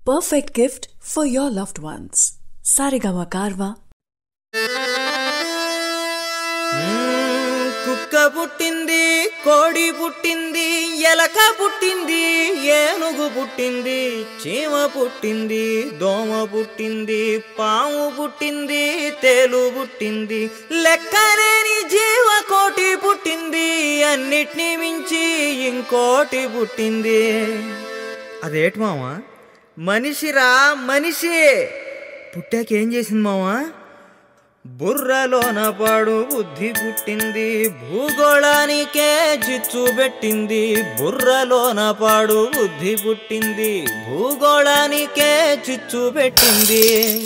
perfect gift for your loved ones. Sarigama Karva. మ్మ్, కుక్క పుట్టింది కోడి పుట్టింది ఎలక పుట్టింది ఏనుగు పుట్టింది చీమ పుట్టింది దోమ పుట్టింది పాము పుట్టింది తేలు పుట్టింది లెక్కలేని జీవకోటి పుట్టింది అన్నిటినీ మించి ఇంకోటి పుట్టింది అదేటి మావా మనిషిరా మనిషి పుట్టాక ఏం చేసింది మావా బుర్రలోన పాడు బుద్ధి పుట్టింది భూగోళానికే చిచ్చు పెట్టింది బుర్రలోన పాడు బుద్ధి పుట్టింది భూగోళానికే చిచ్చు పెట్టింది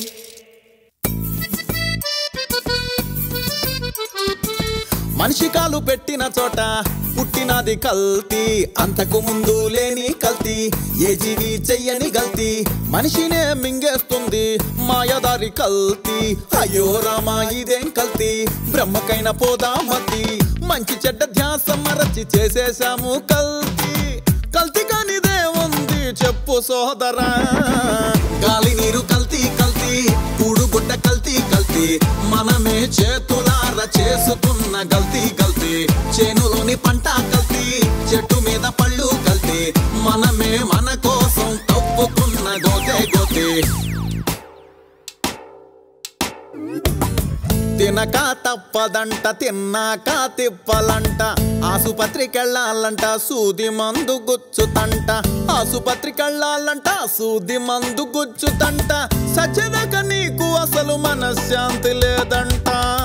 మనిషి కాలు పెట్టిన చోట పుట్టినది కల్తీ అంతకు ముందు లేని కల్తీ ఏ జీవి చెయ్యని గల్తీ మనిషినే మింగేస్తుంది మాయదారి కల్తీ అయ్యో రామా ఇదేం కల్తీ బ్రహ్మకైన పోదామతి మంచి చెడ్డ ధ్యాస మరచి చేసేశాము కల్తీ కల్తీ కానిదే ఉంది చెప్పు సోదరా గాలి నీరు కల్తీ కల్తీ కూడుగుడ్డ కల్తీ కల్తీ మనమే చేతులార చేసుకున్న గల్తీ కల్తీ చేనులోని పంట కల్తీ చెట్టు మీద పళ్ళు కల్తీ మనమే మన కోసం తప్పుకున్న గోతే గోతే తినక తప్పదంట తిన్నాక తిప్పలంట ఆసుపత్రికెళ్ళాలంట సూది మందు గుచ్చుతంట ఆసుపత్రికెళ్ళాలంట సూది మందు గుచ్చుతంట సచ్చదాక నీకు అసలు మనశ్శాంతి లేదంట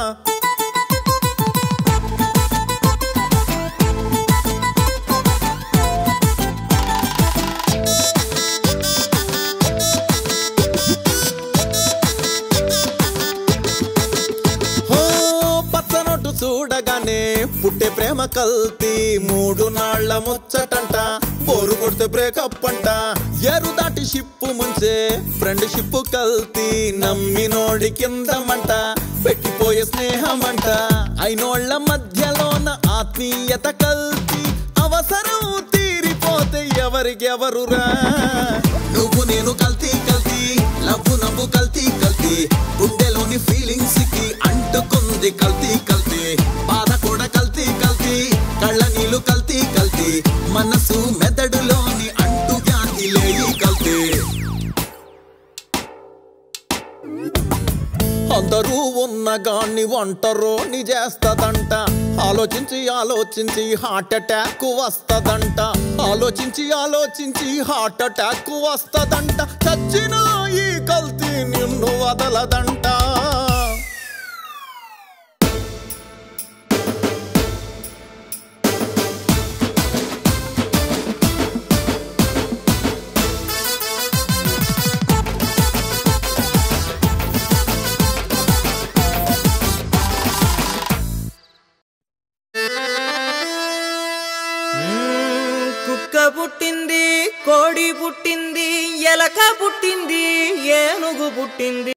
హో పచ్చనొట్టు చూడగానే పుట్టే ప్రేమ కల్తీ మూడు నాళ్ల ముచ్చటంట బోరు కొడితే బ్రేకప్ అంట ఎరు దాటి షిప్పు ముంచే ఫ్రెండ్ షిప్ కల్తీ నమ్మినోడి కిందమంట పెట్టిపోయే స్నేహం అంట అయినోళ్ల మధ్యలోన ఆత్మీయత కల్తీ అవసరం తీరిపోతే ఎవరికెవరురా నువ్వు నేను కల్తీ కల్తీ లవ్వు నవ్వు కల్తీ కల్తీ గుండెలోని ఫీలింగ్స్ కి అంటుకుంది కల్తీ కల్తీ బాధ కూడా కల్తీ కల్తీ కళ్ళ నీళ్ళు కల్తీ కల్తీ మనసు మెదడులోని అంటు వ్యాధి లేయి కల్తీ అందరూ ఉన్న గాన్ని ఒంటరోని చేస్తదంట ఆలోచించి ఆలోచించి హార్ట్ అటాక్ వస్తదంట ఆలోచించి ఆలోచించి హార్ట్ అటాక్ వస్తదంట చచ్చిన ఈ కల్తీ నిన్ను వదలదంట మ్మ్, కుక్క పుట్టింది కోడి పుట్టింది ఎలక పుట్టింది ఏనుగు పుట్టింది